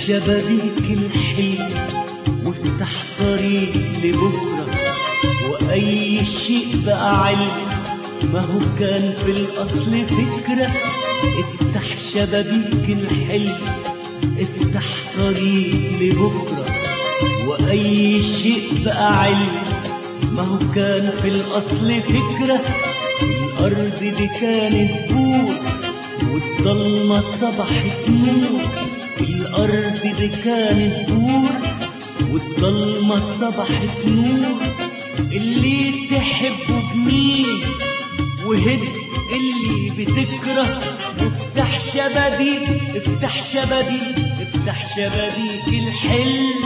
شبابيك الحلم وافتح طريق لبكرة وأي شيء بقى علم ما هو كان في الأصل فكرة افتح شبابيك الحلم افتح طريق لبكرة وأي شيء بقى علم ما هو كان في الأصل فكرة الأرض دي كانت بور والضلمة صبحت نور الأرض دي كانت بور والضلمة صبحت نور اللي تحبه بمين وهد اللي بتكره وافتح شبابيك افتح شبابيك افتح شبابيك الحلم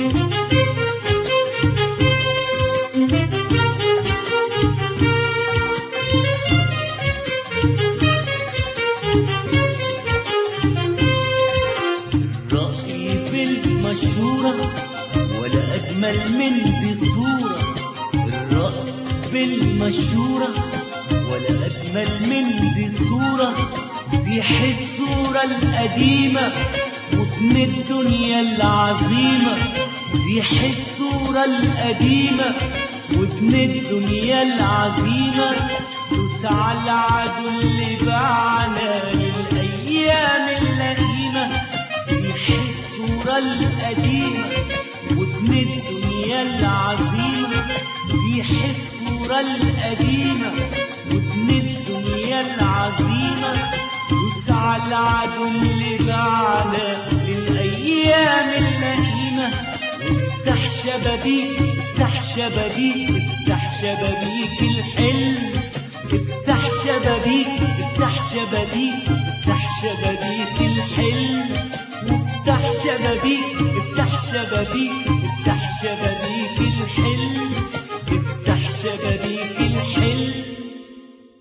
الرأي بالمشورة ولا أجمل من دي صورة الرأي بالمشورة ولا أجمل من دي صورة زيح الصورة القديمة وابن الدنيا العظيمة زيح الصورة القديمة وابن الدنيا العظيمة دوس على العدو اللي باعنا للأيام اللئيمة زيح الصورة القديمة وابن الدنيا العظيمة زيح الصورة القديمة وابن الدنيا العظيمة دوس على العدو اللي باعنا للأيام اللئيمة وافتح شبابيك افتح شبابيك افتح شبابيك الحلم افتح شبابيك افتح شبابيك افتح شبابيك الحلم وافتح شبابيك افتح شبابيك افتح شبابيك الحلم